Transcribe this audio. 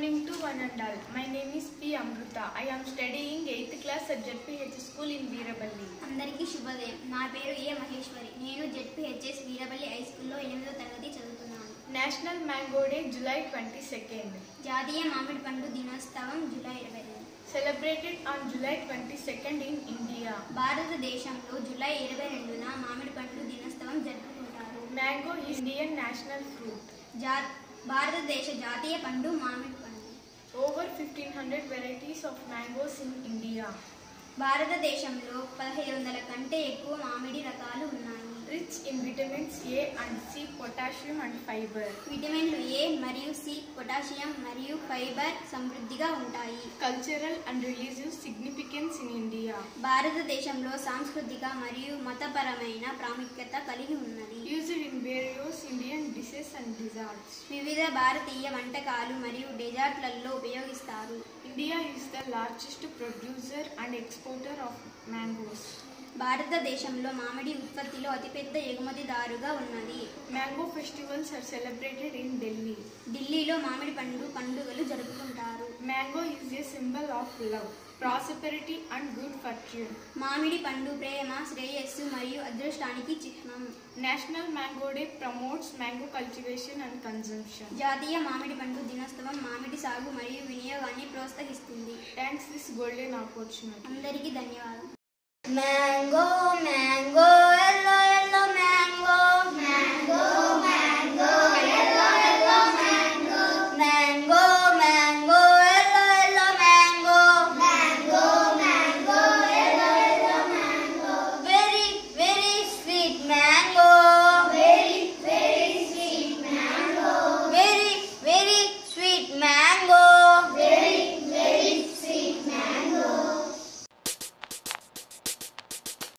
morning to one and all. My name is P. Amruta. I am studying 8th class at JPH School in Veeraballi. అందరికీ శుభోదయం నా పేరు ఏ మహేశ్వరి నేను ZPHS Veeraballi high స్కూల్లో ఎనిమిదో తరగతి చదువుతున్నాను National Mango Day, July 22nd. జాతీయ మామిడి పండు దినోత్సవం జూలై ఇరవై రెండు Celebrated on July 22nd in India. భారతదేశంలో జూలై ఇరవై రెండున మామిడి పండు దినోత్సవం జరుపుకుంటారు Mango is Indian national fruit. జా భారతదేశ జాతీయ పండు మామిడి పండు Over 1500 varieties of mangoes in India. భారతదేశంలో పదహైదు వందల కంటే ఎక్కువ మామిడి రకాలు ఉన్నాయి Rich in vitamins A and C, potassium and fiber. విటమిన్లు ఏ మరియు సి పొటాషియం మరియు ఫైబర్ సమృద్ధిగా ఉంటాయి Cultural and religious significance in India. భారతదేశంలో సాంస్కృతిక మరియు మతపరమైన ప్రాముఖ్యత కలిగి ఉన్నది Used in various Indian dishes and desserts. వివిధ భారతీయ వంటకాలు మరియు డెజర్ట్లలో ఉపయోగిస్తారు India is the largest producer and exporter of mangoes. భారతదేశంలో మామిడి ఉత్పత్తిలో అతిపెద్ద ఎగుమతిదారుగా ఉన్నది Mango festivals are celebrated in Delhi. ఢిల్లీలో మామిడి పండు పండుగలు జరుపుకుంటారు Mango is a symbol of love, prosperity and good fortune. మామిడి పండు ప్రేమ శ్రేయస్సు మరియు అదృష్టానికి చిహ్నం National Mango Day promotes mango cultivation and consumption. జాతీయ మామిడి పండు దినోత్సవం మామిడి సాగు మరియు వినియోగాన్ని ప్రోత్సహిస్తుంది Thanks this golden opportunity. అందరికీ ధన్యవాదాలు Mango, mango, yellow